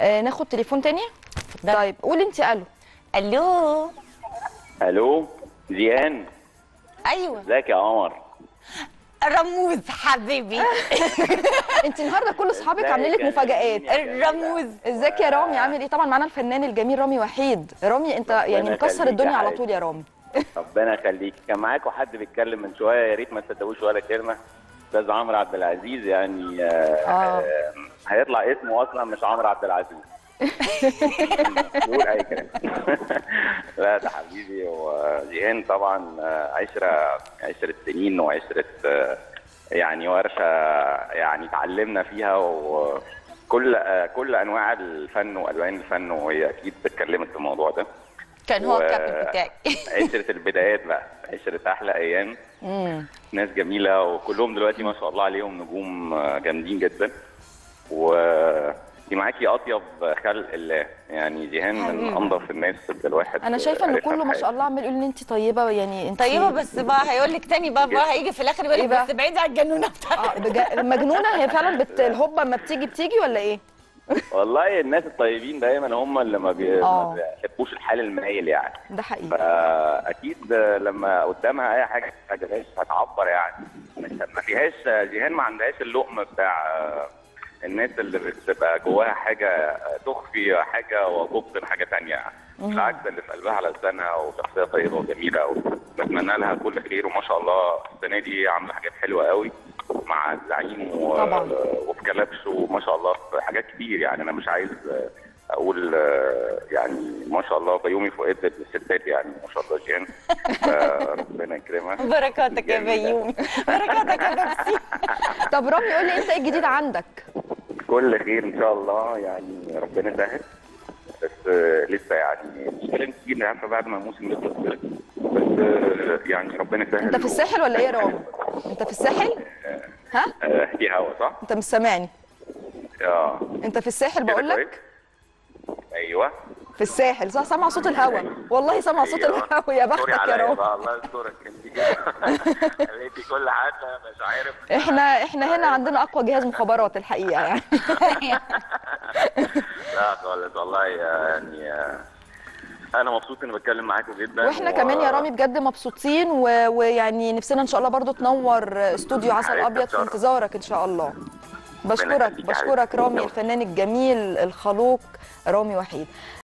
آه ناخد تليفون تاني اتفضلي. طيب قولي انت الو الو الو زيان ايوه ازيك يا قمر رموز حبيبي انت النهارده كل اصحابك ازيك عاملين لك يا مفاجآت جميلة؟ الرموز ازيك يا رامي عامل ايه طبعا معانا الفنان الجميل رامي وحيد رامي انت ربنا يعني مكسر يخليك الدنيا يا على حبيبي. طول يا رامي ربنا يخليك كان معاكم حد بيتكلم من شويه يا ريت ما تصدقوش ولا كلمه استاذ عمرو عبد العزيز يعني آه آه. آه هيطلع اسمه اصلا مش عمرو عبد العزيز قول اي كلام لا ده حبيبي وجيهان طبعا آه، عشره عشره سنين وعشره آه، يعني ورشه يعني اتعلمنا فيها وكل آه، كل انواع الفن والوان الفن وهي اكيد اتكلمت في الموضوع ده كان هو و- الكابتن بتاعي عشرة البدايات بقى عشرة أحلى أيام امم ناس جميلة وكلهم دلوقتي ما شاء الله عليهم نجوم آه، جامدين جدا و دي معاكي أطيب خلق الله يعني جيهان من حبيبي. أنظف الناس اللي الواحد انا شايفه ان عرفها كله في ما شاء حياته. الله عمال يقول ان انت طيبه يعني انت طيبه بس بقى هيقول لك تاني بقى, بقى هيجي في الاخر يقول إيه لك بقى؟ بس بعيد عن الجنونه بتاعتك اه بجا... مجنونه هي فعلا بت... الهوبا اما بتيجي بتيجي ولا ايه والله الناس الطيبين دايما هم اللي ما, بي... آه. ما بيحبوش الحال المايل يعني ده حقيقي فاكيد لما قدامها اي حاجه حاجه غير هتعبر يعني مش ما فيهاش جيهان ما عندهاش اللقم بتاع الناس اللي بتبقى جواها حاجه تخفي حاجه وتبطن حاجه تانية يعني بالعكس اللي في قلبها على لسانها وشخصيه طيبه وجميله وبتمنى لها كل خير وما شاء الله السنه دي عامله حاجات حلوه قوي مع الزعيم و... طبعاً. وفي كلبش وما شاء الله في حاجات كتير يعني انا مش عايز اقول آه، يعني ما شاء الله بيومي فؤاد الستات يعني ما شاء الله جيهان فربنا يكرمها بركاتك يا جميلة. بيومي بركاتك يا بيبسي طب رامي قول لي انت ايه الجديد عندك كل خير ان شاء الله يعني ربنا يسهل بس آه، لسه يعني مش كلام كتير أنا عارفه بعد ما الموسم يخلص كده بس آه، يعني ربنا يسهل انت في الساحل ولا ايه يا رامي انت في الساحل ها آه، في هوا صح؟ انت مش سامعني اه انت في الساحل كده بقول لك كويس؟ ايوه في الساحل صح سامع صوت الهوا والله سامع صوت أيوة. الهوا يا سوري بختك يا عليا رامي بقى الله يسترك انت خليتي كل حاجه مش عارف احنا احنا هنا عندنا اقوى جهاز مخابرات الحقيقه يعني لا خالص والله يعني آه، انا مبسوط اني بتكلم معاكم جدا واحنا و- كمان يا رامي بجد مبسوطين و... ويعني نفسنا ان شاء الله برضو تنور استوديو عسل حبيبتي ابيض في بشرف. انتظارك ان شاء الله بشكرك يخليك يا بشكرك حبيبتي. رامي يلا. الفنان الجميل الخلوق رامي وحيد